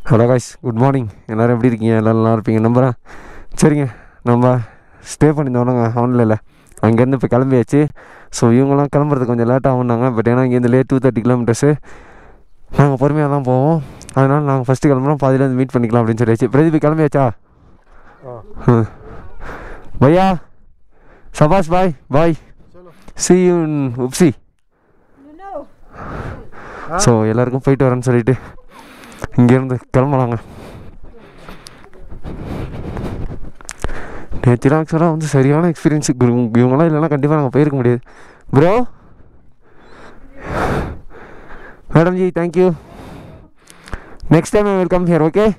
Hello guys good morning எல்லோரும் எப்படி இருக்கீங்க எல்லோரும் நல்லா இருப்பீங்க நம்புகிறேன் சரிங்க நம்ம ஸ்டே பண்ணியிருந்தோம்லங்க ஆன்லைனில் அங்கேருந்து இப்போ கிளம்பியாச்சு ஸோ இவங்கெல்லாம் கிளம்புறதுக்கு கொஞ்சம் லேட் ஆகுனாங்க பட் ஏன்னா இங்கேருந்து லேட் டூ தேர்ட்டி கிலோமீட்டர்ஸு நாங்கள் பொறுமையாக தான் போவோம் அதனால் நாங்கள் ஃபஸ்ட்டு கிளம்புறோம் பாதியில் வந்து மீட் பண்ணிக்கலாம் அப்படின்னு சொல்லியாச்சு பிரதீப் கிளம்பியாச்சா ம். பையா சபாஷ் bye bye see you oopsie so எல்லாருக்கும் போயிட்டு வரேன்னு சொல்லிட்டு இங்கேருந்து கிளம்பலாங்க நேற்றுலாம் ஆக்சுவலாக வந்து சரியான எக்ஸ்பீரியன்ஸ் இவங்களாம் இல்லைன்னா கண்டிப்பாக நாங்கள் போயிருக்க முடியாது bro madam ji thank you next time I will come here okay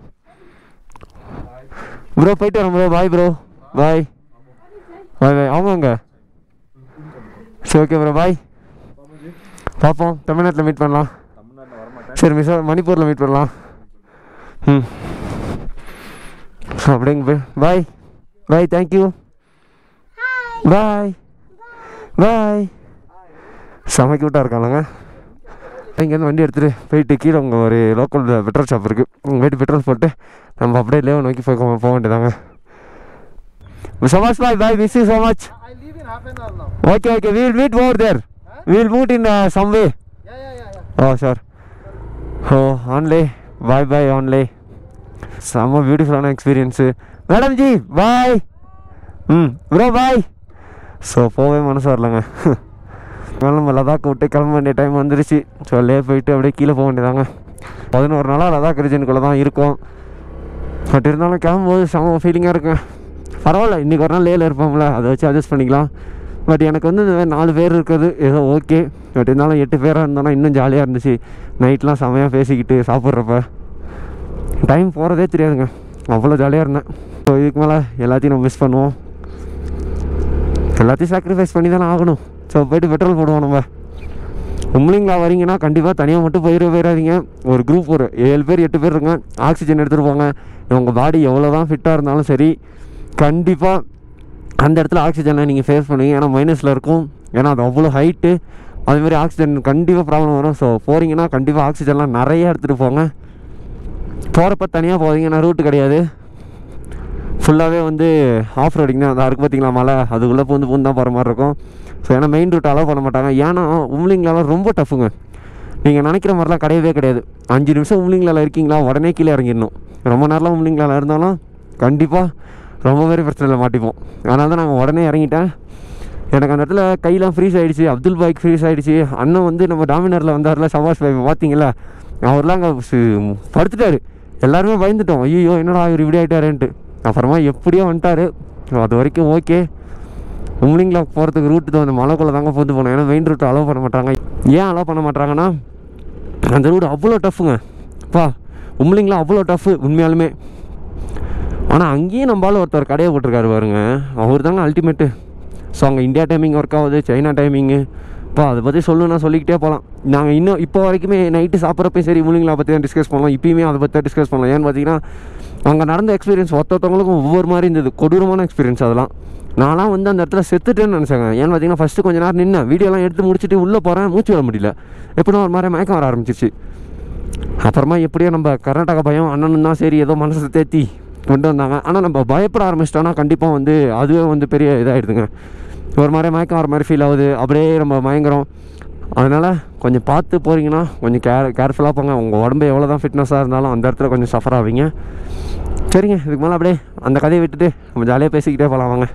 bro போயிட்டு வரேன் ப்ரோ பாய் ப்ரோ பாய் பாய் பாய் ஆமாங்க சரி ஓகே ப்ரோ பாய் பார்ப்போம் தமிழ்நாட்டில் மீட் பண்ணலாம் சரி மிஸ் மணிப்பூரில் மீட் பண்ணலாம் ம் அப்படிங்க போய் பாய் பாய் தேங்க்யூ பாய் பாய் செம க்யூட்டாக இருக்கானுங்க இங்கேருந்து வண்டி எடுத்துகிட்டு போயிட்டு கீழே உங்கள் ஒரு லோக்கல் பெட்ரோல் ஷாப் இருக்குது உங்கள் போயிட்டு பெட்ரோல் போட்டு நம்ம அப்படியே லேவ் நோக்கி போய் போக வேண்டியதாங்க so much bye bye miss you so much I leave in half an hour now. okay okay we'll meet over there we'll meet in uh, some way Yeah, yeah, yeah, yeah. oh sure oh only bye bye only செம்ம பியூட்டிஃபுல்லான experience madam G பாய் ம் bro bye so போகவே மனசு வரலங்க நம்ம லதாக் விட்டு கிளம்ப வேண்டிய டைம் வந்துருச்சு ஸோ லே போயிட்டு அப்படியே கீழே போக வேண்டியதாங்க பதினோரு நாளாக லதாக் ரீஜனுக்குள்ளே தான் இருக்கும் பட் இருந்தாலும் கிளம்பும்போது செம ஃபீலிங்காக இருக்கும் பரவாயில்ல இன்றைக்கி ஒரு நாள் லேயில் இருப்போம்ல அதை வச்சு அட்ஜஸ்ட் பண்ணிக்கலாம் பட் எனக்கு வந்து இந்த மாதிரி நாலு பேர் இருக்கிறது ஏதோ ஓகே பட் இருந்தாலும் எட்டு பேராக இருந்தோன்னா இன்னும் ஜாலியாக இருந்துச்சு நைட்லாம் செமையாக பேசிக்கிட்டு சாப்பிட்றப்ப டைம் போகிறதே தெரியாதுங்க அவ்வளோ ஜாலியாக இருந்தேன் ஸோ இதுக்கு மேலே எல்லாத்தையும் நம்ம மிஸ் பண்ணுவோம் எல்லாத்தையும் சாக்ரிஃபைஸ் பண்ணி தானே ஆகணும் ஸோ போயிட்டு பெட்ரோல் போடுவோம் நம்ம உம்லிங்களா வரீங்கன்னா கண்டிப்பாக தனியாக மட்டும் போயிட போயிடாதீங்க ஒரு குரூப் ஒரு ஏழு பேர் எட்டு பேர் இருங்க ஆக்சிஜன் எடுத்துகிட்டு போங்க உங்கள் பாடி எவ்வளோ தான் ஃபிட்டாக இருந்தாலும் சரி கண்டிப்பாக அந்த இடத்துல ஆக்சிஜனை நீங்கள் ஃபேஸ் பண்ணுவீங்க ஏன்னா மைனஸில் இருக்கும் ஏன்னா அது அவ்வளோ ஹைட்டு அதுமாரி ஆக்சிஜன் கண்டிப்பாக ப்ராப்ளம் வரும் ஸோ போகிறீங்கன்னா கண்டிப்பாக ஆக்சிஜன்லாம் நிறைய எடுத்துகிட்டு போங்க போகிறப்ப தனியாக போகிறீங்கன்னா ரூட்டு கிடையாது ஃபுல்லாகவே வந்து ஆஃப் ரோடிங் தான் அது பார்த்தீங்களா மலை அதுக்குள்ளே பூந்து பூந்து தான் போகிற மாதிரி இருக்கும் ஸோ ஏன்னா மெயின் ரூட் அலோவ் பண்ண மாட்டாங்க ஏன்னா உம்லிங்கெலாம் ரொம்ப டஃப்புங்க நீங்கள் நினைக்கிற மாதிரிலாம் கிடையவே கிடையாது அஞ்சு நிமிஷம் உம்லிங்கில் இருக்கீங்களா உடனே கீழே இறங்கிடணும் ரொம்ப நேரம்லாம் உம்லிங்கில் இருந்தாலும் கண்டிப்பாக ரொம்ப பேர் பிரச்சனையில் மாட்டிப்போம் அதனால தான் நாங்கள் உடனே இறங்கிட்டேன் எனக்கு அந்த இடத்துல கையெல்லாம் ஃப்ரீஸ் ஆகிடுச்சு அப்துல் பாய்க்கு ஃப்ரீஸ் ஆகிடுச்சு அண்ணன் வந்து நம்ம டாமினரில் வந்தார்ல சபாஷ் பாய் பார்த்தீங்களா அவர்லாம் அங்கே படுத்துட்டாரு எல்லாருமே பயந்துட்டோம் ஐயோ என்னடா இவர் இப்படி ஆகிட்டாருன்ட்டு அப்புறமா எப்படியோ வந்துட்டாரு அது வரைக்கும் ஓகே உம்லிங்கில் போகிறதுக்கு ரூட்டு அந்த மலைக்குள்ளே தாங்க போட்டு போனோம் ஏன்னா மெயின் ரூட் அலோவ் பண்ண மாட்டாங்க ஏன் அலோவ் பண்ண மாட்டாங்கன்னா அந்த ரூட் அவ்வளோ டஃப்புங்க பா உம்லிங்கில் அவ்வளோ டஃப்பு உண்மையாலுமே ஆனால் அங்கேயும் நம்மளால ஒருத்தர் கடையை போட்டிருக்காரு பாருங்க அவர் தாங்க அல்டிமேட்டு ஸோ அங்கே இந்தியா டைமிங் ஒர்க் ஆகுது சைனா டைமிங்கு இப்போ அதை பற்றி சொல்லணும்னா சொல்லிக்கிட்டே போகலாம் நாங்கள் இன்னும் இப்போ வரைக்குமே நைட்டு சாப்பிட்றப்பையும் சரி மூலிங்களா பற்றி தான் டிஸ்கஸ் பண்ணலாம் இப்பயுமே அதை பற்றி தான் டிஸ்கஸ் பண்ணலாம் ஏன்னு பார்த்தீங்கன்னா அங்கே நடந்த எக்ஸ்பீரியன்ஸ் ஒருத்தவங்களுக்கும் ஒவ்வொரு மாதிரி இருந்தது கொடூரமான எக்ஸ்பீரியன்ஸ் அதெல்லாம் நான்லாம் வந்து அந்த இடத்துல செத்துட்டேன்னு நினச்சேங்க ஏன்னு பார்த்தீங்கன்னா ஃபஸ்ட்டு கொஞ்ச நேரம் நின்று வீடியோலாம் எடுத்து முடிச்சுட்டு உள்ளே போகிறேன் மூச்சு விட முடியல எப்படின்னா ஒரு மாதிரி மயக்கம் வர ஆரம்பிச்சிச்சு அப்புறமா எப்படியோ நம்ம கர்நாடகா பயம் அண்ணனும் தான் சரி ஏதோ மனசை தேத்தி கொண்டு வந்தாங்க ஆனால் நம்ம பயப்பட ஆரம்பிச்சிட்டோன்னா கண்டிப்பாக வந்து அதுவே வந்து பெரிய இதாகிடுதுங்க ஒரு மாதிரி மயக்கம் வர மாதிரி ஃபீல் ஆகுது அப்படியே நம்ம மயங்குறோம் அதனால் கொஞ்சம் பார்த்து போகிறீங்கன்னா கொஞ்சம் கேர் கேர்ஃபுல்லாக போங்க உங்கள் உடம்பு எவ்வளோ தான் ஃபிட்னஸாக இருந்தாலும் அந்த இடத்துல கொஞ்சம் சஃபர் ஆவீங்க சரிங்க இதுக்கு மேலே அப்படியே அந்த கதையை விட்டுட்டு நம்ம ஜாலியாக பேசிக்கிட்டே போகலாம் வாங்க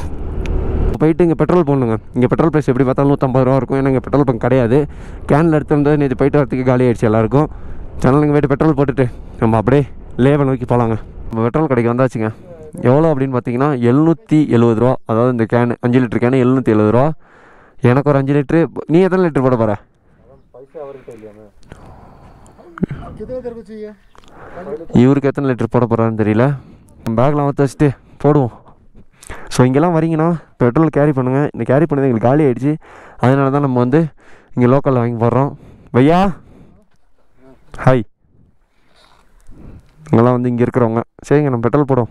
போயிட்டு இங்கே பெட்ரோல் போடணுங்க இங்கே பெட்ரோல் ப்ரைஸ் எப்படி பார்த்தாலும் நூற்றம்பது ரூபா இருக்கும் ஏன்னா இங்கே பெட்ரோல் பங்க் கிடையாது கேனில் எடுத்துருந்தது நேற்று போயிட்டு வரத்துக்கு காலி ஆயிடுச்சு எல்லாருக்கும் சேனல் இங்கே போயிட்டு பெட்ரோல் போட்டுட்டு நம்ம அப்படியே லேவை நோக்கி போகலாங்க நம்ம பெட்ரோல் கடைக்கு வந்தாச்சுங்க எவ்வளோ அப்படின்னு பார்த்தீங்கன்னா எழுநூற்றி எழுபது ரூபா அதாவது இந்த கேனு அஞ்சு லிட்டர் கேனு எழுநூற்றி எழுபது ரூபா எனக்கு ஒரு அஞ்சு லிட்ரு நீ எத்தனை லிட்டர் போட போகிற पैसे और चाहिए हमें कितने तेरे को चाहिए இவருக்கு எத்தனை லிட்டர் போட போகிறான்னு தெரியல பேக்கில் வந்து வச்சுட்டு போடுவோம் ஸோ இங்கெல்லாம் வரீங்கன்னா பெட்ரோல் கேரி பண்ணுங்கள் இந்த கேரி பண்ணது எங்களுக்கு காலி ஆயிடுச்சு அதனால தான் நம்ம வந்து இங்கே லோக்கலில் வாங்கி போடுறோம் பையா ஹாய் இங்கெல்லாம் வந்து இங்கே இருக்கிறவங்க சரிங்க நம்ம பெட்ரோல் போடுவோம்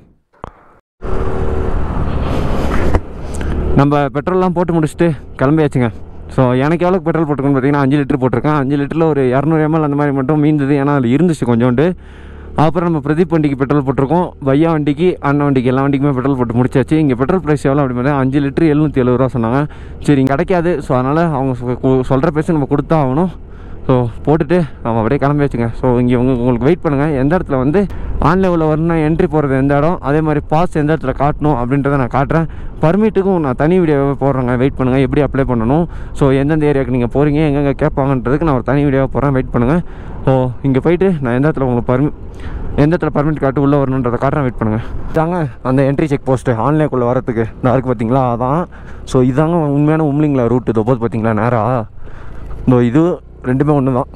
நம்ம பெட்ரோல்லாம் போட்டு முடிச்சுட்டு கிளம்பியாச்சுங்க ஸோ எனக்கு எவ்வளோ பெட்ரோல் போட்டிருக்கேன்னு பார்த்தீங்கன்னா அஞ்சு லிட்டர் போட்டிருக்கேன் அஞ்சு லிட்டரில் ஒரு இரநூறு எம்எல் அந்த மாதிரி மட்டும் மீந்தது ஏன்னா அதில் இருந்துச்சு கொஞ்சோண்டு அப்புறம் நம்ம பிரதீப் வண்டிக்கு பெட்ரோல் போட்டிருக்கோம் பையா வண்டிக்கு அண்ணன் வண்டிக்கு எல்லா வண்டிக்குமே பெட்ரோல் போட்டு முடிச்சாச்சு இங்கே பெட்ரோல் ப்ரைஸ் எவ்வளோ அப்படி பார்த்தா அஞ்சு லிட்டர் எழுநூற்றி எழுபது ரூபா சொன்னாங்க சரி இங்கே கிடைக்காது ஸோ அதனால் அவங்க சொல்கிற பேச நம்ம கொடுத்தா ஆகணும் ஸோ போட்டுட்டு நம்ம அப்படியே கிளம்பி வச்சுங்க ஸோ இங்கே உங்க உங்களுக்கு வெயிட் பண்ணுங்கள் எந்த இடத்துல வந்து ஆன்லைனில் வரணும் என்ட்ரி போடுறது எந்த இடம் அதே மாதிரி பாஸ் எந்த இடத்துல காட்டணும் அப்படின்றத நான் காட்டுறேன் பர்மிட்டுக்கும் நான் தனி வீடியோவை போடுறேங்க வெயிட் பண்ணுங்கள் எப்படி அப்ளை பண்ணணும் ஸோ எந்தெந்த ஏரியாவுக்கு நீங்கள் போகிறீங்க எங்கெங்கே கேட்பாங்கன்றதுக்கு நான் ஒரு தனி வீடியோவை போடுறேன் வெயிட் பண்ணுங்கள் ஸோ இங்கே போயிட்டு நான் எந்த இடத்துல உங்களுக்கு பர்மி எந்த இடத்துல பர்மிட் காட்டு உள்ளே வரணுன்றதை காட்டுறேன் வெயிட் பண்ணுங்கள் இதாங்க அந்த என்ட்ரி செக் போஸ்ட்டு ஆன்லைனுக்குள்ளே வரத்துக்கு இந்த இருக்குது பார்த்தீங்களா அதான் ஸோ இதாங்க உண்மையான உம்லிங்களா ரூட் இதோ போது பார்த்தீங்களா நேராக இதோ இது ரெண்டுமே ஒன்று தான்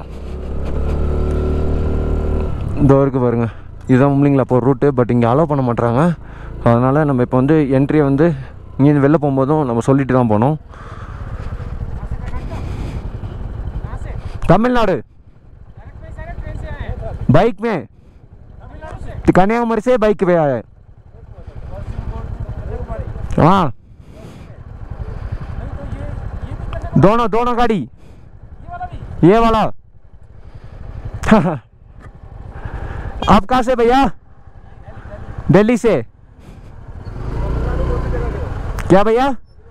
இதோ இருக்கு பாருங்க இதுதான் உம்லிங்களா போகிற ரூட்டு பட் இங்கே அலோவ் பண்ண மாட்றாங்க அதனால் நம்ம இப்போ வந்து என்ட்ரியை வந்து இங்கேருந்து வெளில போகும்போதும் நம்ம சொல்லிட்டு தான் போனோம் तमिलनाडु बाइक में कन्याकुमारी से बाइक पे आया है हाँ दोनों दोनों गाड़ी ये वाला आप कहाँ से भैया दिल्ली से क्या भैया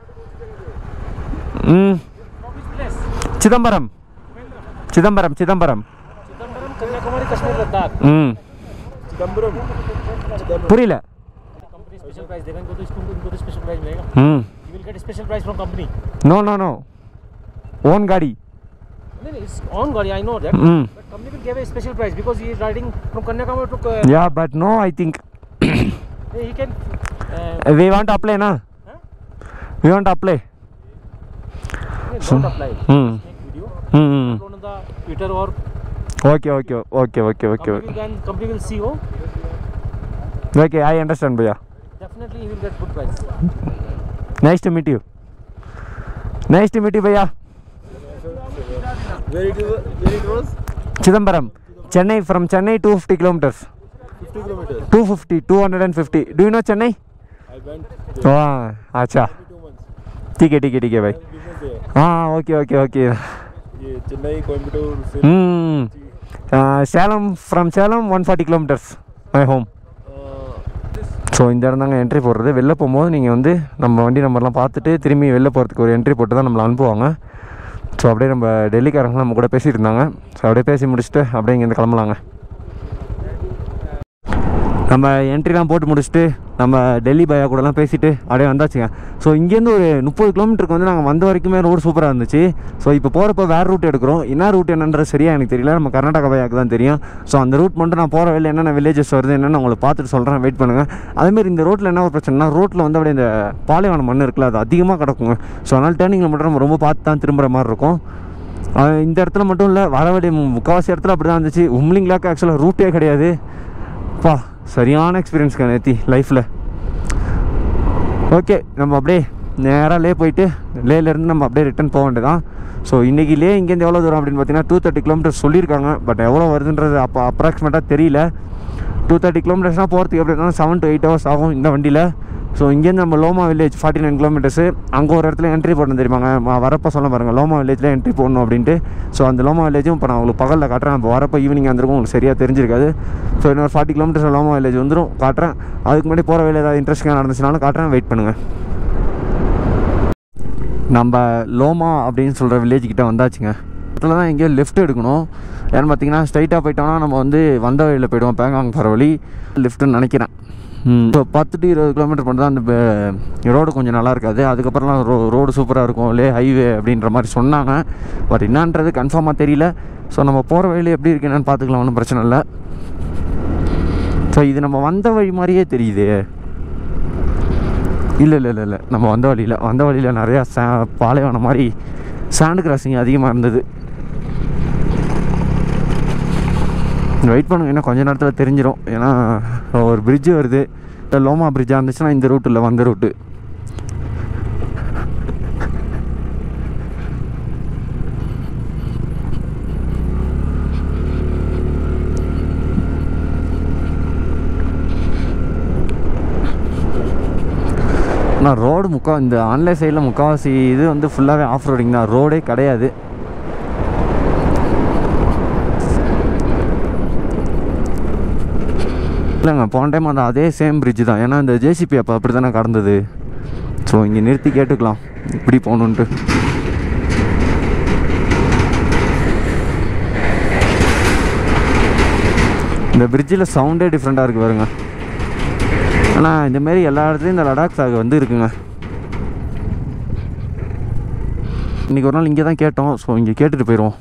हम्म, चिदम्बरम चिदम्बरम चिदम्बरम चिदम्बरम कन्याकुमारी कश्मीर लद्दाख हम्म चिदम्बरम புரியல कंपनी स्पेशल प्राइस देगा इनको तो इसको इनको तो स्पेशल प्राइस मिलेगा ம் you will get special price from company no no no own गाड़ी नहीं नहीं इट्स ऑन गाड़ी I know that Mm. But company will give a special price because he is riding from Kanyakumari to uh, yeah but no I think he can uh, we want apply ना huh? We want apply don't apply hmm make video hmm upload on the Twitter or okay okay okay okay okay company will then company will see oh okay I understand भैया definitely he will get good price nice to meet you nice to meet you भैया Where it was? Where it was? Chidambaram Chennai from Chennai 250 kilometers 50 kilometers. 250 250 do you know Chennai I went हाँ अच्छा two months. ठीक है ठीक है ठीक है भाई Business there. हाँ ओके ओके ओके ये चेन्नई कोयम्बटूर से hmm ah, Salem from Salem one forty kilometres my home so இந்த இடம் தாங்க என்ட்ரி போடுறது வெளில போகும்போது நீங்கள் வந்து நம்ம வண்டி நம்பர்லாம் பார்த்துட்டு திரும்பி வெளில போகிறதுக்கு ஒரு என்ட்ரி போட்டு தான் நம்மளை அனுப்புவாங்க ஸோ அப்படியே நம்ம டெல்லிக்காரங்க நம்ம கூட பேசிட்டு இருந்தாங்க ஸோ அப்படியே பேசி முடிச்சுட்டு அப்படியே இங்கேருந்து கிளம்பலாங்க நம்ம என்ட்ரிலாம் போட்டு முடிச்சுட்டு நம்ம டெல்லி பையா கூடலாம் பேசிட்டு அப்படியே வந்தாச்சுங்க ஸோ இங்கேருந்து ஒரு முப்பது கிலோமீட்டருக்கு வந்து நாங்கள் வந்த வரைக்குமே ரோடு சூப்பராக இருந்துச்சு ஸோ இப்போ போகிறப்ப வேறு ரூட் எடுக்கிறோம் என்ன ரூட் என்னன்றது சரியாக எனக்கு தெரியல நம்ம கர்நாடகா பையாக்கு தான் தெரியும் ஸோ அந்த ரூட் மட்டும் நான் போகிற வழியில் என்னென்ன வில்லேஜஸ் வருது என்னென்னு உங்களுக்கு பார்த்துட்டு சொல்கிறேன் வெயிட் பண்ணுங்கள் அதேமாரி இந்த ரோட்டில் என்ன ஒரு பிரச்சனைனா ரோட்டில் வந்து அப்படியே இந்த பாலைவன மண் இருக்குல்ல அது அதிகமாக கிடக்குங்க ஸோ அதனால் டேர்னிங்கில் மட்டும் நம்ம ரொம்ப பார்த்து தான் திரும்புகிற மாதிரி இருக்கும் அஹ் இந்த இடத்துல மட்டும் இல்லை வர வழி முக்கால்வாசி இடத்துல அப்படி தான் இருந்துச்சு உம்லிங்லாக்கு ஆக்சுவலாக ரூட்டே கிடையாது பா சரியான எக்ஸ்பீரியன்ஸ்க்கா நேத்தி லைஃப்பில் ஓகே நம்ம அப்படியே நேராக லே போயிட்டு லேலேருந்து நம்ம அப்படியே ரிட்டர்ன் போக வேண்டியதான் ஸோ இன்றைக்கி லே இங்கேருந்து எவ்வளோ தூரம் அப்படின்னு பார்த்தீங்கன்னா டூ தேர்ட்டி கிலோமீட்டர்ஸ் சொல்லியிருக்காங்க பட் எவ்வளோ வருதுன்றது அப்போ அப்ராக்சிமேட்டாக தெரியல டூ தேர்ட்டி கிலோமீட்டர்ஸ்னால் போகிறதுக்கு எப்படி இருந்தாலும் செவன் டு எயிட் ஹவர்ஸ் ஆகும் இந்த வண்டியில் ஸோ இங்கேருந்து நம்ம லோமா வில்லேஜ் ஃபார்ட்டி நைன் கிலோமீட்டர்ஸு அங்கே ஒரு இடத்துல என்ட்ரி போடணும் தெரியுமாங்க ம- வரப்போ சொல்ல பாருங்கள் லோமா வில்லேஜில் என்ட்ரி போடணும் அப்படின்ட்டு ஸோ அந்த லோமா வில்லேஜும் இப்போ நான் உங்களுக்கு பகலில் காட்டுறேன் இப்போ வரப்போ ஈவினிங் வந்திருக்கும் உங்களுக்கு சரியாக தெரிஞ்சிருக்காது ஸோ இன்னொரு ஃபார்ட்டி கிலோமீட்டர்ஸ் லோமா வில்லேஜ் வந்துடும் காட்டுறேன் அதுக்கு முன்னாடி போகிற வேலை ஏதாவது இன்ட்ரெஸ்டிங்காக நடந்துச்சுனாலும் காட்டுறேன் வெயிட் பண்ணுங்கள் நம்ம லோமா அப்படின்னு சொல்கிற வில்லேஜ் கிட்ட வந்தாச்சுங்க இடத்துல தான் எங்கேயோ லெஃப்ட் எடுக்கணும் ஏன்னு பார்த்தீங்கன்னா ஸ்ட்ரைட்டாக போயிட்டோம்னா நம்ம வந்து வந்த வழியில் போயிடுவோம் பேங்காங் போகிற வழி லெஃப்ட்டுன்னு நினைக்கிறேன் இப்போ பத்து டு இருபது கிலோமீட்டர் மட்டும் தான் அந்த ரோடு கொஞ்சம் நல்லா இருக்காது அதுக்கப்புறம்லாம் ரோ ரோடு சூப்பராக இருக்கும் லே ஹைவே அப்படின்ற மாதிரி சொன்னாங்க பட் என்னன்றது கன்ஃபார்மாக தெரியல ஸோ நம்ம போகிற வழியில் எப்படி இருக்கு என்னன்னு பார்த்துக்கலாம் ஒன்றும் பிரச்சனை இல்லை ஸோ இது நம்ம வந்த வழி மாதிரியே தெரியுது இல்லை இல்லை இல்லை இல்லை நம்ம வந்த வழியில் வந்த வழியில் நிறையா சா பாலைவனம் மாதிரி சாண்டு கிராசிங் அதிகமாக இருந்தது வெயிட் பண்ணுங்க இன்னும் கொஞ்ச நேரத்தில் தெரிஞ்சிடும் ஏன்னா ஒரு bridge வருது இல்லை லோமா பிரிட்ஜாக இருந்துச்சுன்னா இந்த ரூட் இல்லை வந்த ரூட்டு நான் ரோடு முக்கா இந்த ஆன்லைன் சைடில் முக்கால்வாசி இது வந்து ஃபுல்லாகவே ஆஃப் ரோடிங் தான் ரோடே கிடையாது இல்லைங்க போன டைம் அந்த அதே சேம் பிரிட்ஜ் தான் ஏன்னா இந்த ஜேசிபி அப்போ அப்படி தானே கடந்தது ஸோ இங்கே நிறுத்தி கேட்டுக்கலாம் இப்படி போகணுன்ட்டு இந்த பிரிட்ஜில் சவுண்டே டிஃப்ரெண்ட்டாக இருக்குது பாருங்க ஆனால் இந்தமாரி எல்லா இடத்துலையும் இந்த லடாக் சாகு வந்து இருக்குங்க இன்றைக்கி ஒரு நாள் இங்கே தான் கேட்டோம் ஸோ இங்கே கேட்டுட்டு போயிடுவோம்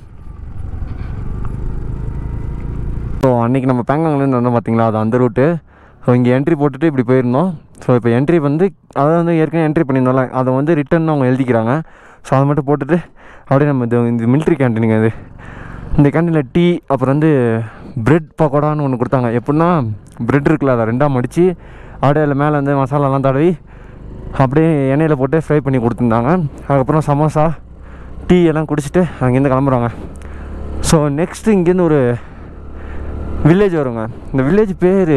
ஸோ அன்றைக்கி நம்ம பேங்காங்லேருந்து வந்தோம் பார்த்தீங்களா அது அந்த ரூட்டு ஸோ இங்கே என்ட்ரி போட்டுட்டு இப்படி போயிருந்தோம் ஸோ இப்போ என்ட்ரி வந்து அதை வந்து ஏற்கனவே என்ட்ரி பண்ணியிருந்தோம்ல அதை வந்து ரிட்டன் அவங்க எழுதிக்கிறாங்க ஸோ அதை மட்டும் போட்டுட்டு அப்படியே நம்ம இது இந்த மிலிட்ரி கேன்டீனுங்க இது இந்த கேன்டீனில் டீ அப்புறம் வந்து பிரெட் பக்கோடான்னு ஒன்று கொடுத்தாங்க எப்படின்னா பிரெட் இருக்குல்ல அதை ரெண்டாக மடித்து அப்படியே அதில் மேலே வந்து மசாலாலாம் தடவி அப்படியே எண்ணெயில் போட்டு ஃப்ரை பண்ணி கொடுத்துருந்தாங்க அதுக்கப்புறம் சமோசா டீ எல்லாம் குடிச்சிட்டு அங்கேருந்து கிளம்புறாங்க ஸோ நெக்ஸ்ட்டு இங்கேருந்து ஒரு வில்லேஜ் வருங்க இந்த வில்லேஜ் பேர்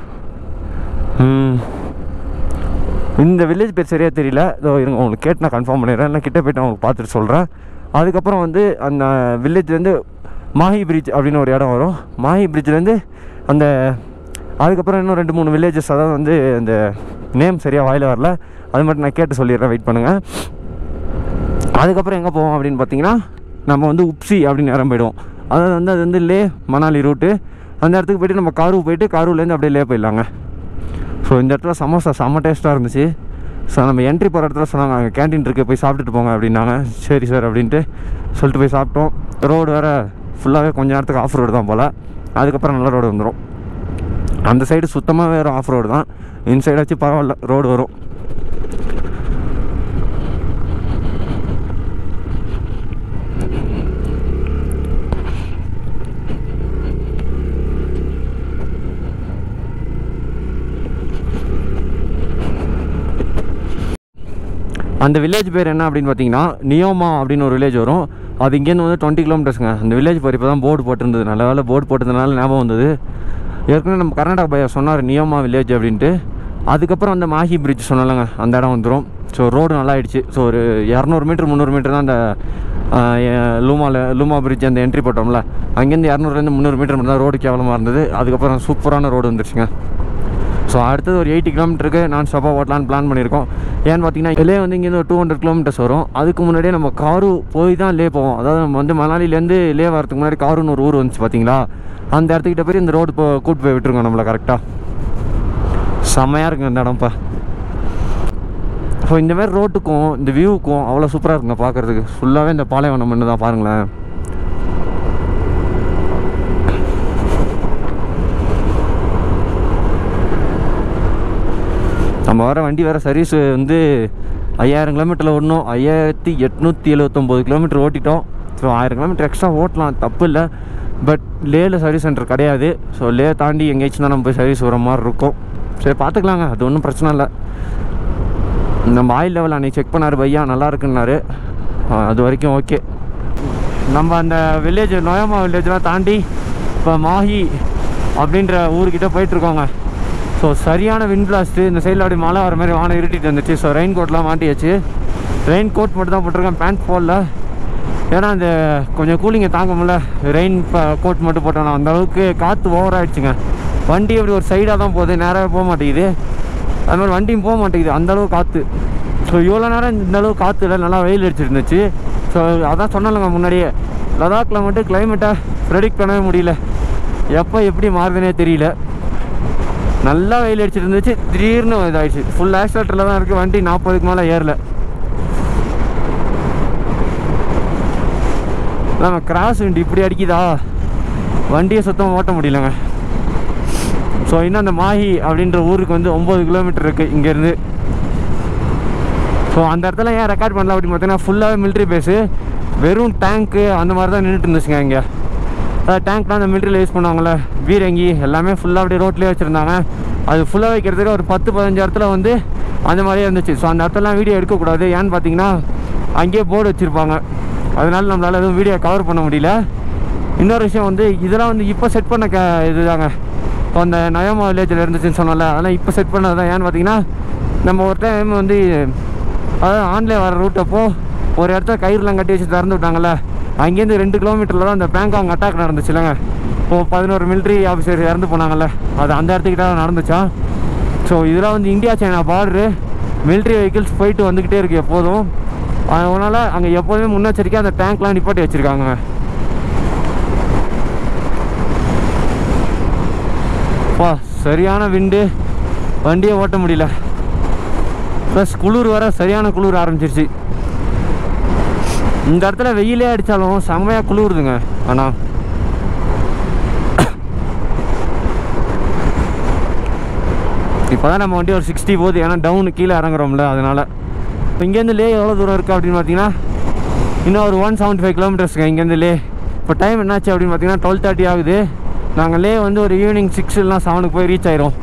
இந்த வில்லேஜ் பேர் சரியாக தெரியல இதோ இருங்க உங்களுக்கு கேட்டு நான் கன்ஃபார்ம் பண்ணிடுறேன் நான் கிட்ட போய்ட்டு உங்களுக்கு பார்த்துட்டு சொல்கிறேன் அதுக்கப்புறம் வந்து அந்த வில்லேஜ்லேருந்து மாஹி பிரிட்ஜ் அப்படின்னு ஒரு இடம் வரும் மாஹி பிரிட்ஜ்லேருந்து அந்த அதுக்கப்புறம் இன்னும் ரெண்டு மூணு வில்லேஜஸ் அதாவது வந்து அந்த நேம் சரியாக வாயில் வரல அது மட்டும் நான் கேட்டு சொல்லிடுறேன் வெயிட் பண்ணுங்கள் அதுக்கப்புறம் எங்கே போவோம் அப்படின்னு பார்த்தீங்கன்னா நம்ம வந்து உப்சி அப்படின்னு நேரம் போயிடுவோம் அதாவது வந்து அது வந்து லே மணாலி ரூட்டு அந்த இடத்துக்கு போயிட்டு நம்ம காரு போயிட்டு காரூர்லேருந்து அப்படியே லே போயிடலாங்க ஸோ இந்த இடத்துல சமோசா செம்ம டேஸ்ட்டாக இருந்துச்சு ஸோ நம்ம என்ட்ரி போகிற இடத்துல சொன்னாங்க அங்கே கேன்டீன் இருக்குது போய் சாப்பிட்டுட்டு போங்க அப்படின்னாங்க சரி சார் அப்படின்ட்டு சொல்லிட்டு போய் சாப்பிட்டோம் ரோடு வேறு ஃபுல்லாகவே கொஞ்ச நேரத்துக்கு ஆஃப் ரோடு தான் போல் அதுக்கப்புறம் நல்ல ரோடு வந்துடும் அந்த சைடு சுத்தமாக வேறு ஆஃப் ரோடு தான் இந்த சைடு வச்சு பரவாயில்ல ரோடு வரும் அந்த வில்லேஜ் பேர் என்ன அப்படின்னு பார்த்தீங்கன்னா நியோமா அப்படின்னு ஒரு வில்லேஜ் வரும் அது இங்கேருந்து வந்து டுவெண்ட்டி கிலோமீட்டர்ஸுங்க அந்த வில்லேஜ் பேர் இப்போ தான் போர்டு போட்டிருந்தது நல்ல வேலை போர்டு போட்டதுனால ஞாபகம் வந்தது ஏற்கனவே நம்ம கர்நாடகா பையன் சொன்னார் நியோமா வில்லேஜ் அப்படின்ட்டு அதுக்கப்புறம் அந்த மாஹி பிரிட்ஜ் சொன்னலங்க அந்த இடம் வந்துடும் ஸோ ரோடு நல்லா ஆயிடுச்சு ஸோ ஒரு இரநூறு மீட்டர் முந்நூறு மீட்டர் தான் அந்த லூமாவில் லூமா பிரிட்ஜ் அந்த என்ட்ரி போட்டோம்ல அங்கேருந்து இரநூறுலேருந்து முந்நூறு மீட்டர் மட்டும் தான் ரோடு கேவலமாக இருந்தது அதுக்கப்புறம் சூப்பரான ரோடு வந்துருச்சுங்க ஸோ அடுத்தது ஒரு எயிட்டி கிலோமீட்டருக்கு நான் ஸ்டாப்பாக ஓட்டலான்னு பிளான் பண்ணியிருக்கோம் ஏன்னு பார்த்தீங்கன்னா லே வந்து இங்கேருந்து ஒரு டூ ஹண்ட்ரட் கிலோமீட்டர்ஸ் வரும் அதுக்கு முன்னாடியே நம்ம காரு போய் தான் லே போவோம் அதாவது நம்ம வந்து மணாலிலேருந்து லே வரதுக்கு முன்னாடி காருன்னு ஒரு ஊர் வந்துச்சு பார்த்தீங்களா அந்த இடத்துக்கிட்ட போய் இந்த ரோடு போ கூட்டு போய் விட்டுருங்க நம்மளை கரெக்டாக செம்மையாக இருக்குங்க இந்த இடம்ப்பா ஸோ இந்த மாதிரி ரோட்டுக்கும் இந்த வியூவுக்கும் அவ்வளோ சூப்பராக இருக்குங்க பார்க்குறதுக்கு ஃபுல்லாகவே இந்த பாலைவனம் மண்ணு தான் பாருங்களேன் நம்ம வர வண்டி வேறு சர்வீஸ் வந்து ஐயாயிரம் கிலோமீட்டரில் ஓடணும் ஐயாயிரத்தி எட்நூற்றி எழுபத்தொம்போது கிலோமீட்டர் ஓட்டிட்டோம் ஸோ ஆயிரம் கிலோமீட்டர் எக்ஸ்ட்ரா ஓட்டலாம் தப்பு இல்லை பட் லேல சர்வீஸ் சென்டர் கிடையாது ஸோ லே தாண்டி எங்கேயாச்சும் தான் நம்ம போய் சர்வீஸ் வர மாதிரி இருக்கும் சரி பார்த்துக்கலாங்க அது ஒன்றும் பிரச்சனை இல்லை நம்ம ஆயில் லெவல் அன்றைக்கி செக் பண்ணார் பையா நல்லா இருக்குன்னாரு ஆ, அது வரைக்கும் ஓகே நம்ம அந்த வில்லேஜ் நோயமா வில்லேஜ்லாம் தாண்டி இப்போ மாஹி அப்படின்ற ஊருக்கிட்ட போயிட்டுருக்கோங்க ஸோ சரியான விண்ட் பிளாஸ்ட்டு இந்த சைடில் அப்படி மழை வர மாதிரி வானம் இருட்டிட்டு இருந்துச்சு ஸோ ரெயின் கோட்லாம் மாட்டியாச்சு ரெயின் கோட் மட்டும் தான் போட்டிருக்கேன் பேண்ட் போடல ஏன்னா அந்த கொஞ்சம் கூலிங்கை தாங்க முடியல ரெயின் கோட் மட்டும் போட்டோன்னா அந்த அளவுக்கு காற்று ஓவர் ஆயிடுச்சுங்க வண்டி அப்படி ஒரு சைடாக தான் போகுது நேராக போக மாட்டேங்குது அது மாதிரி வண்டியும் போக மாட்டேங்குது அந்த அளவு காற்று ஸோ இவ்வளோ நேரம் இந்த அளவு காற்று இல்லை நல்லா வெயில் அடிச்சிருந்துச்சு ஸோ அதான் சொன்னலங்க முன்னாடியே லடாக்கில் மட்டும் கிளைமேட்டை ப்ரெடிக்ட் பண்ணவே முடியல எப்போ எப்படி மாறுதுன்னே தெரியல நல்லா வெயில் அடிச்சிட்டு இருந்துச்சு திடீர்னு இதாகிடுச்சு ஃபுல் ஆக்சிலேட்டரில் தான் இருக்குது வண்டி நாற்பதுக்கு மேலே ஏறல நம்ம கிராஸ் வண்டி இப்படி அடிக்குதா வண்டியை சுத்தமாக ஓட்ட முடியலங்க ஸோ இன்னும் அந்த மாஹி அப்படின்ற ஊருக்கு வந்து ஒம்பது கிலோமீட்டர் இருக்குது இங்கேருந்து ஸோ அந்த இடத்துல ஏன் ரெக்கார்ட் பண்ணல அப்படின்னு பார்த்தீங்கன்னா ஃபுல்லாகவே மிலிட்ரி பேஸு வெறும் டேங்க்கு அந்த மாதிரி தான் நின்றுட்டு இருந்துச்சுங்க இங்கே அதாவது டேங்க்லாம் அந்த மிலிட்ரியில் யூஸ் பண்ணுவாங்கள்ல பீரங்கி எல்லாமே ஃபுல்லாக அப்படியே ரோட்லேயே வச்சுருந்தாங்க அது ஃபுல்லாக வைக்கிறதுக்கு ஒரு பத்து பதினஞ்சு இடத்துல வந்து அந்த மாதிரியே இருந்துச்சு ஸோ அந்த இடத்துலலாம் வீடியோ எடுக்கக்கூடாது ஏன்னு பார்த்தீங்கன்னா அங்கேயே போர்டு வச்சுருப்பாங்க அதனால நம்மளால் எதுவும் வீடியோ கவர் பண்ண முடியல இன்னொரு விஷயம் வந்து இதெல்லாம் வந்து இப்போ செட் பண்ண க இதுதாங்க இப்போ அந்த நயமா வில்லேஜில் இருந்துச்சுன்னு சொன்னோம்ல அதெல்லாம் இப்போ செட் பண்ணது தான் ஏன்னு பார்த்தீங்கன்னா நம்ம ஒரு டைம் வந்து அதாவது ஆன்லைன் வர ரூட் அப்போ ஒரு இடத்துல கயிறுலாம் கட்டி வச்சு திறந்து விட்டாங்கல்ல அங்கேருந்து ரெண்டு கிலோமீட்டரில் தான் அந்த பேங்காங் அட்டாக் நடந்துச்சுலங்க இப்போ பதினோரு மிலிட்ரி ஆஃபீஸர் இறந்து போனாங்கல்ல அது அந்த இடத்துக்கிட்ட தான் நடந்துச்சா ஸோ இதெல்லாம் வந்து India China border military vehicles போயிட்டு வந்துக்கிட்டே இருக்கு எப்போதும் அதனால் அங்கே எப்போதுமே முன்னெச்சரிக்கையாக அந்த டேங்க்லாம் நிப்பாட்டி வச்சுருக்காங்க வா சரியான விண்டு வண்டியை ஓட்ட முடியல ப்ளஸ் குளிர் வர சரியான குளிர் ஆரம்பிச்சிருச்சு இந்த இடத்துல வெயிலே அடித்தாலும் செம்மையாக குளிருதுங்க ஆனால் இப்போ தான் நம்ம வண்டி ஒரு சிக்ஸ்டி போகுது ஏன்னா டவுனு கீழே இறங்குறோம்ல அதனால் இப்போ இங்கேருந்து லே எவ்வளோ தூரம் இருக்குது அப்படின்னு பார்த்தீங்கன்னா இன்னும் ஒரு ஒன் செவன்ட்டி ஃபைவ் கிலோமீட்டர்ஸ்ங்க இங்கேருந்து லே இப்போ டைம் என்னாச்சு அப்படின்னு பார்த்தீங்கன்னா டுவெல் தேர்ட்டி ஆகுது நாங்கள் லே வந்து ஒரு ஈவினிங் சிக்ஸ் இல்லைனா செவனுக்கு போய் ரீச் ஆயிரும்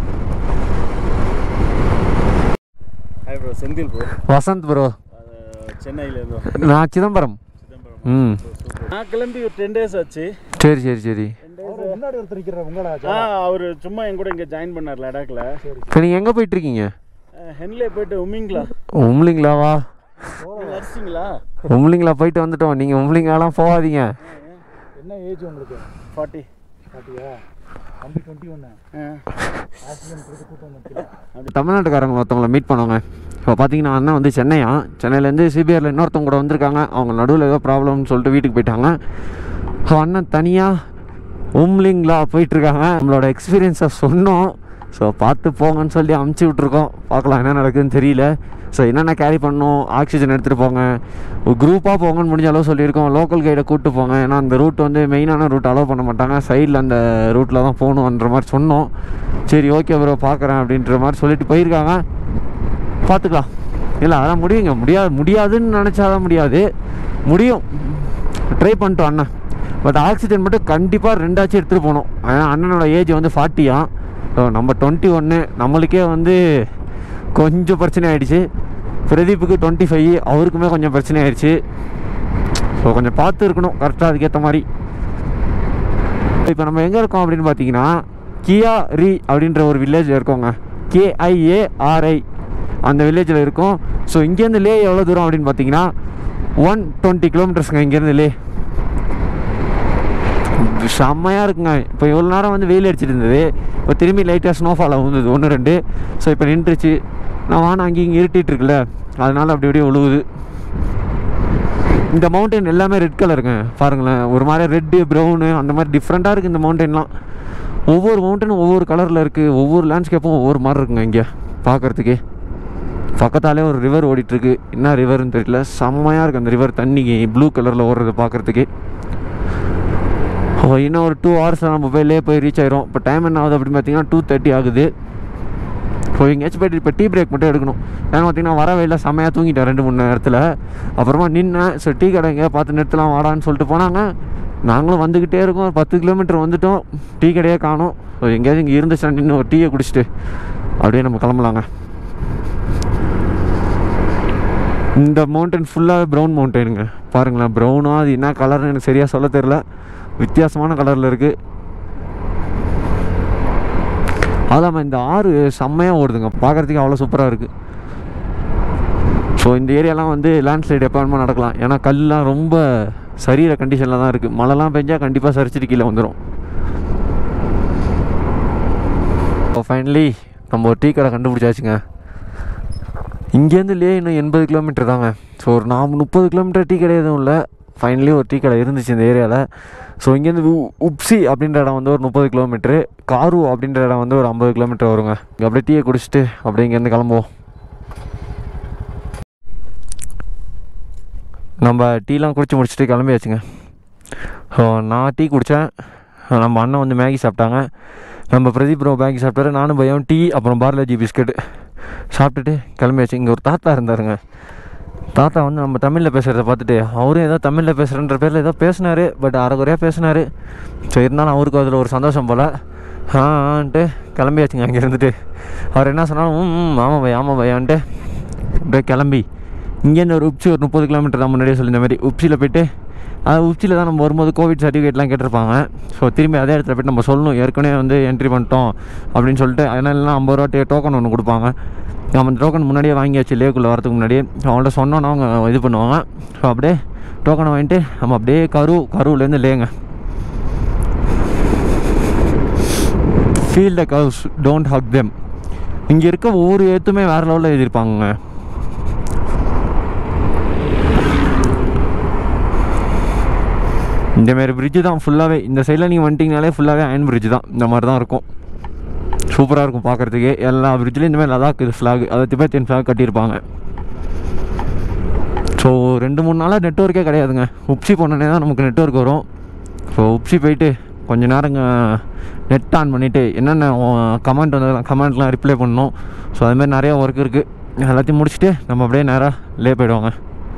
hi bro Senthil bro Vasanth bro சென்னையிலேருந்து நான் சிதம்பரம் ம் நான் கிளம்பி ஒரு டென் டேஸ் ஆச்சு சரி சரி சரி முன்னாடி ஒருத்தர் நிற்கிற உங்களா ஆ அவர் சும்மா என் கூட இங்கே ஜாயின் பண்ணார் லடாக்ல இப்போ நீங்கள் எங்கே போயிட்டுருக்கீங்க ஹென்லே போயிட்டு உமிங்களா உம்லிங்களாவா நர்சிங்களா உம்லிங்களா போயிட்டு வந்துட்டோம் நீங்கள் உம்லிங்களாலாம் போகாதீங்க என்ன ஏஜ் உங்களுக்கு ஃபார்ட்டி ஃபார்ட்டியா தம்பி டுவெண்ட்டி ஒன்று ஆக்சிடென்ட் கொடுத்து கூட்டம் வந்து தமிழ்நாட்டுக்காரங்க ஒருத்தவங்களை மீட் பண்ணுவாங்க இப்போ பார்த்தீங்கன்னா அண்ணன் வந்து சென்னையா சென்னையிலேருந்து சிபிஆரில் இன்னொருத்தவங்க கூட வந்திருக்காங்க அவங்க நடுவில் ஏதோ ப்ராப்ளம்னு சொல்லிட்டு வீட்டுக்கு போயிட்டாங்க ஸோ அண்ணன் தனியாக உம்லிங்களா போயிட்டுருக்காங்க நம்மளோட எக்ஸ்பீரியன்ஸை சொன்னோம் ஸோ பார்த்து போங்கன்னு சொல்லி அமுச்சு விட்ருக்கோம் பார்க்கலாம் என்ன நடக்குதுன்னு தெரியல ஸோ என்னென்ன கேரி பண்ணணும் ஆக்சிஜன் எடுத்துகிட்டு போங்க குரூப்பாக போங்கன்னு முடிஞ்ச அளவு சொல்லியிருக்கோம் லோக்கல் கைடை கூப்பிட்டு போங்க ஏன்னா அந்த ரூட் வந்து மெயினான ரூட் அலோவ் பண்ண மாட்டாங்க சைடில் அந்த ரூட்டில் தான் போகணுன்ற மாதிரி சொன்னோம் சரி ஓகே ப்ரோ பார்க்குறேன் அப்படின்ற மாதிரி சொல்லிட்டு போயிருக்காங்க பார்த்துக்கலாம் இல்லை அதெல்லாம் முடியுங்க முடியாது முடியாதுன்னு நினச்சாதான் முடியாது முடியும் ட்ரை பண்ணிட்டோம் அண்ணன் பட் ஆக்சிஜன் மட்டும் கண்டிப்பாக ரெண்டாச்சும் எடுத்துகிட்டு போகணும் ஏன்னா அண்ணனோட ஏஜ் வந்து ஃபார்ட்டியா ஸோ நம்ம டுவெண்ட்டி ஒன்று நம்மளுக்கே வந்து கொஞ்சம் பிரச்சனை ஆயிடுச்சு பிரதீப்புக்கு டுவெண்ட்டி ஃபைவ் அவருக்குமே கொஞ்சம் பிரச்சனை ஆயிடுச்சு ஸோ கொஞ்சம் பார்த்து இருக்கணும் கரெக்டாக அதுக்கேற்ற மாதிரி இப்போ நம்ம எங்கே இருக்கோம் அப்படின்னு பார்த்தீங்கன்னா கியா ரி அப்படின்ற ஒரு வில்லேஜில் இருக்கோங்க கேஐஏஆர்ஐ அந்த வில்லேஜில் இருக்கோம் ஸோ இங்கேருந்து லே எவ்வளோ தூரம் அப்படின்னு பார்த்தீங்கன்னா ஒன் டுவெண்ட்டி கிலோமீட்டர்ஸ்ங்க இங்கேருந்து லே செம்மையாக இருக்குங்க இப்போ இவ்வளோ நேரம் வந்து வெயில் அடிச்சிட்டு இருந்தது இப்போ திரும்பி லைட்டாக ஸ்னோஃபால் விழுந்தது ஒன்று ரெண்டு ஸோ இப்போ நின்றுச்சு நான் வானம் அங்கே இங்கே இருட்டிட்டு இருக்குல்ல அதனால அப்படி அப்படியே விழுவுது இந்த மவுண்டன் எல்லாமே ரெட் கலருங்க பாருங்களேன் ஒரு மாதிரி ரெட்டு ப்ரௌனு அந்த மாதிரி டிஃப்ரெண்ட்டாக இருக்குது இந்த மவுண்டன்லாம் ஒவ்வொரு மவுண்டனும் ஒவ்வொரு கலரில் இருக்குது ஒவ்வொரு லேண்ட்ஸ்கேப்பும் ஒவ்வொரு மாதிரி இருக்குங்க இங்கே பார்க்குறதுக்கே பக்கத்தாலே ஒரு ரிவர் ஓடிட்டுருக்கு என்ன ரிவர்னு தெரியல செம்மையாக இருக்குது அந்த ரிவர் தண்ணி ப்ளூ கலரில் ஓடுறது பார்க்குறதுக்கே ஓ இன்னும் ஒரு டூ ஹவர்ஸில் நம்ம போய் லே போய் ரீச் ஆயிரும் இப்போ டைம் என்ன ஆகுது அப்படின்னு பார்த்தீங்கன்னா டூ தேர்ட்டி ஆகுது ஸோ எங்கேயாச்சும் போயிட்டு இப்போ டீ பிரேக் மட்டும் எடுக்கணும் ஏன்னா பார்த்தீங்கன்னா வர வெயில செம்மையாக தூங்கிட்டேன் ரெண்டு மூணு நேரத்தில் அப்புறமா நின்னேன் ஸோ டீ கடை எங்கேயா பார்த்து நிறுத்தலாம் வாடான்னு சொல்லிட்டு போனாங்க நாங்களும் வந்துக்கிட்டே இருக்கோம் ஒரு பத்து கிலோமீட்டர் வந்துட்டோம் டீ கடையே காணோம் ஸோ எங்கேயாச்சும் இங்கே இருந்துச்சுன்னா நின்று ஒரு டீயை குடிச்சிட்டு அப்படியே நம்ம கிளம்பலாங்க இந்த மவுண்டன் ஃபுல்லாகவே ப்ரௌன் மவுண்டனுங்க பாருங்களேன் ப்ரௌனாக அது என்ன கலர்னு எனக்கு சரியாக சொல்ல தெரில வித்தியாசமான கலரில் இருக்குது அதாம்மா இந்த ஆறு செம்மையாக ஓடுதுங்க பார்க்குறதுக்கு அவ்வளோ சூப்பராக இருக்குது ஸோ இந்த ஏரியாலாம் வந்து லேண்ட்ஸ்லைடு எப்போ வேணுமோ நடக்கலாம் ஏன்னா கல்லாம் ரொம்ப சரியிற கண்டிஷனில் தான் இருக்குது மழைலாம் பெஞ்சால் கண்டிப்பாக சரிச்சிட்டு கீழே வந்துடும் இப்போ ஃபைனலி நம்ம ஒரு டீ கடை கண்டுபிடிச்சாச்சுங்க இங்கேருந்து லே இன்னும் எண்பது கிலோமீட்டர் தாங்க ஸோ ஒரு நாம் முப்பது கிலோமீட்டர் டீ கடை எதுவும் இல்லை ஃபைனலி ஒரு டீ கடை இருந்துச்சு இந்த ஏரியாவில் ஸோ இங்கேருந்து உ- உப்சி அப்படின்ற இடம் வந்து ஒரு முப்பது கிலோமீட்ரு காரு அப்படின்ற இடம் வந்து ஒரு ஐம்பது கிலோமீட்டர் வருங்க இங்கே அப்படியே டீயை குடிச்சிட்டு அப்படியே இங்கேருந்து கிளம்புவோம் நம்ம டீலாம் குடிச்சு முடிச்சுட்டு கிளம்பியாச்சுங்க ஸோ நான் டீ குடித்தேன் நம்ம அண்ணன் வந்து மேகி சாப்பிட்டாங்க நம்ம பிரதீப் ப்ரோ மேகி சாப்பிட்டாரு நானும் பையன் டீ அப்புறம் பார்லேஜி பிஸ்கெட்டு சாப்பிட்டுட்டு கிளம்பியாச்சு இங்கே ஒரு தாத்தா இருந்தாருங்க தாத்தா வந்து நம்ம தமிழில் பேசுகிறத பார்த்துட்டு அவரும் ஏதோ தமிழில் பேசுகிறன்ற பேரில் ஏதோ பேசினார் பட் அரைக்குறையாக பேசினார் ஸோ இருந்தாலும் அவருக்கு அதில் ஒரு சந்தோஷம் போல் ஆ ஆன்ட்டு கிளம்பியாச்சுங்க அங்கே இருந்துட்டு அவர் என்ன சொன்னாலும் ம் ம் ஆமாம் பையா ஆமாம் பையான்ட்டு அப்படியே கிளம்பி இங்கேருந்து ஒரு உச்சி ஒரு முப்பது கிலோமீட்டர் தான் முன்னாடியே சொல்லியிருந்த மாதிரி உச்சியில் போயிட்டு அது உச்சியில் தான் நம்ம வரும்போது கோவிட் சர்டிஃபிகேட்லாம் கேட்டிருப்பாங்க ஸோ திரும்பி அதே இடத்துல போய்ட்டு நம்ம சொல்லணும் ஏற்கனவே வந்து என்ட்ரி பண்ணிட்டோம் அப்படின்னு சொல்லிட்டு அதனால ஐம்பது ரூபா டோக்கன் ஒன்று கொடுப்பாங்க நம்ம டோக்கன் முன்னாடியே வாங்கியாச்சு லேக்குள்ளே வரதுக்கு முன்னாடியே அவங்கள்ட்ட சொன்னோன்னா அவங்க இது பண்ணுவாங்க ஸோ அப்படியே டோக்கனை வாங்கிட்டு நம்ம அப்படியே கரு கருவுலேருந்து லேங்க feel the cows don't hug them இங்கே இருக்க ஒவ்வொரு ஏத்துமே வேறு லெவலில் எழுதியிருப்பாங்க இந்தமாரி பிரிட்ஜு தான் ஃபுல்லாகவே இந்த சைடில் நீங்கள் வந்துட்டிங்கனாலே ஃபுல்லாகவே அயன் பிரிட்ஜ் தான் இந்த மாதிரி தான் இருக்கும் சூப்பராக இருக்கும் பார்க்குறதுக்கு எல்லா பிரிட்ஜ்லையும் இந்தமாதிரி லதாக் இது ஃப்ளாக் அதை திபெத்தியன் ஃப்ளாக் கட்டியிருப்பாங்க ஸோ ரெண்டு மூணு நாளாக நெட்ஒர்க்கே கிடையாதுங்க உப்சி போனோடனே தான் நமக்கு நெட்ஒர்க் வரும் ஸோ உப்சி போயிட்டு கொஞ்ச நேரங்க நெட் ஆன் பண்ணிவிட்டு என்னென்ன கமெண்ட் வந்ததெல்லாம் கமெண்ட்லாம் ரிப்ளை பண்ணணும் ஸோ அதுமாதிரி நிறையா ஒர்க் இருக்குது எல்லாத்தையும் முடிச்சுட்டு நம்ம அப்படியே நேராக லே போயிடுவாங்க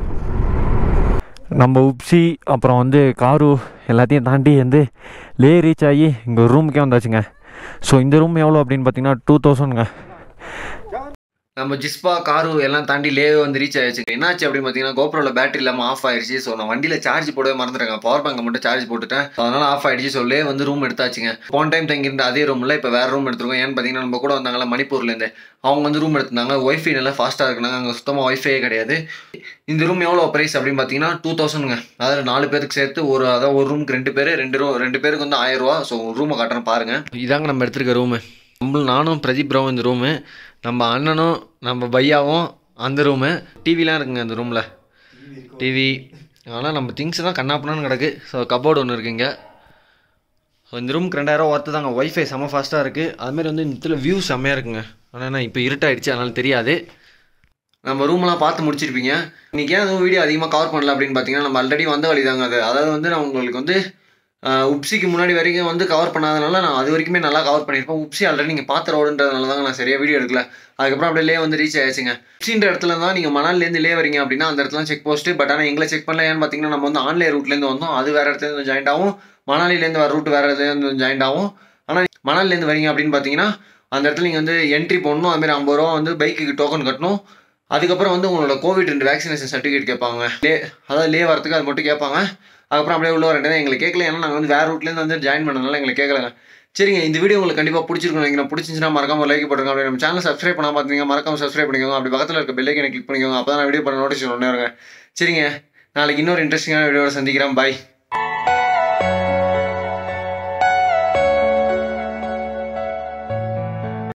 நம்ம உப்சி அப்புறம் வந்து காரு எல்லாத்தையும் தாண்டி வந்து லே ரீச் ஆகி இங்கே ரூமுக்கே வந்தாச்சுங்க ஸோ இந்த ரூம் எவ்வளோ அப்படின்னு பார்த்தீங்கன்னா டூ தௌசண்ட்ங்க நம்ம ஜிஸ்பா காரு எல்லாம் தாண்டி லே வந்து ரீச் ஆயிடுச்சு என்னாச்சு அப்படின்னு பார்த்தீங்கன்னா கோப்ரோவில் பேட்டரி இல்லாமல் ஆஃப் ஆயிடுச்சு ஸோ நான் வண்டியில் சார்ஜ் போடவே மறந்துட்டேன் பவர் பேங்கை மட்டும் சார்ஜ் போட்டுட்டேன் So, அதனால ஆஃப் ஆயிடுச்சு ஸோ லே வந்து ரூம் எடுத்தாச்சுங்க போன டைம் தங்கியிருந்த அதே ரூமில் இப்போ வேறு ரூம் எடுத்துருக்கோம் ஏன்னு பார்த்தீங்கன்னா நம்ம கூட வந்தாங்களா மணிப்பூர்லேருந்து அவங்க வந்து ரூம் எடுத்திருந்தாங்க ஒய்ஃபை நல்லா ஃபாஸ்ட்டாக இருக்குனாங்க அங்கே சுத்தமாக ஒய்ஃபையே கிடையாது இந்த ரூம் எவ்வளோ ப்ரைஸ் அப்படின்னு பார்த்தீங்கன்னா டூ தௌசண்ட்ங்க அதாவது நாலு பேருக்கு சேர்த்து ஒரு அதாவது ஒரு ரூமுக்கு ரெண்டு பேர் ரெண்டு ரூம் ரெண்டு பேருக்கு வந்து ஆயிரம் ரூபா ஸோ ரூமை காட்டுறேன் பாருங்க இதாங்க நம்ம எடுத்திருக்க ரூமு நம்ம நானும் பிரதீப் ராவும் இந்த ரூமு நம்ம அண்ணனும் நம்ம பையாவும் அந்த ரூமு டிவிலாம் இருக்குங்க அந்த ரூமில் டிவி ஆனால் நம்ம திங்ஸ் தான் கண்ணாப்பண்ணு கிடக்கு ஸோ கபோர்டு ஒன்று இருக்குங்க ஸோ இந்த ரூமுக்கு ரெண்டாயிரம் ஒர்த்து தாங்க ஒய்ஃபை செம்ம ஃபாஸ்ட்டாக இருக்குது அதுமாரி வந்து இந்த இடத்துல வியூ செம்மையாக இருக்குங்க ஆனால் என்ன இப்போ இருட்டாயிடுச்சு அதனால தெரியாது நம்ம ரூம்லாம் பார்த்து முடிச்சிருப்பீங்க இன்றைக்கி ஏன் எதுவும் வீடியோ அதிகமாக கவர் பண்ணல அப்படின்னு பார்த்தீங்கன்னா நம்ம ஆல்ரெடி வந்த வழி தாங்க அது அதாவது வந்து நான் உங்களுக்கு வந்து ஆஹ், உப்சிக்கு முன்னாடி வரைக்கும் வந்து கவர் பண்ணாதனால நான் அது வரைக்குமே நல்லா கவர் பண்ணியிருப்பேன் உப்சி ஆல்ரெடி நீங்கள் பார்த்த ரோடுன்றதுனால தாங்க நான் சரியாக வீடியோ எடுக்கல அதுக்கப்புறம் அப்படியே லே வந்து ரீச் ஆயிடுச்சுங்க உப்சின்ற இடத்துல தான் நீங்கள் மணால்லேருந்து லே வரீங்க அப்படின்னா அந்த இடத்துல செக் போஸ்ட்டு பட் ஆனால் எங்களை செக் பண்ணல ஏன்னு பார்த்தீங்கன்னா நம்ம வந்து ஆன்லைன் ரூட்லேருந்து வந்தோம் அது வேறு இடத்துலேருந்து ஜாயிண்ட் ஆகும் மணாலிலேருந்து வர ரூட் வேறு இடத்துலேருந்து ஜாயிண்ட் ஆகும் ஆனால் மணாலிலேருந்து வரீங்க அப்படின்னு பார்த்தீங்கன்னா அந்த இடத்துல நீங்கள் வந்து என்ட்ரி போடணும் அதுமாரி ஐம்பது ரூபா வந்து பைக்குக்கு டோக்கன் கட்டணும் அதுக்கப்புறம் வந்து உங்களோட கோவிட் ரெண்டு வேக்சினேஷன் சர்டிஃபிகேட் கேட்பாங்க லே அதாவது லே வரதுக்கு அது மட்டும் கேட்பாங்க அதுக்கப்புறம் அப்படியே உள்ள வரேன் எங்களுக்கு கேட்கல ஏன்னா நாங்கள் வந்து வேறு ரூட்லேருந்து வந்து ஜாயின் பண்ணனால எங்களுக்கு கேட்கலங்க சரிங்க இந்த வீடியோ உங்களுக்கு கண்டிப்பாக பிடிச்சிருக்கும் நினைக்கிறேன் பிடிச்சிருந்துச்சுன்னா மறக்காம லைக் போட்டுருங்க அப்படி நம்ம சேனல் சப்ஸ்கிரைப் பண்ணாம பார்த்தீங்க மறக்காம சப்ஸ்கிரைப் பண்ணிக்கோங்க அப்படி பக்கத்தில் இருக்க பெல்லைக்கனை கிளிக் பண்ணிக்கோங்க அப்போ தான் வீடியோ பண்ண நோட்டிஸ் ஒன்றே வருங்க சரிங்க நாளைக்கு இன்னொரு இன்ட்ரெஸ்டிங்கான வீடியோட சந்திக்கிறேன் பாய்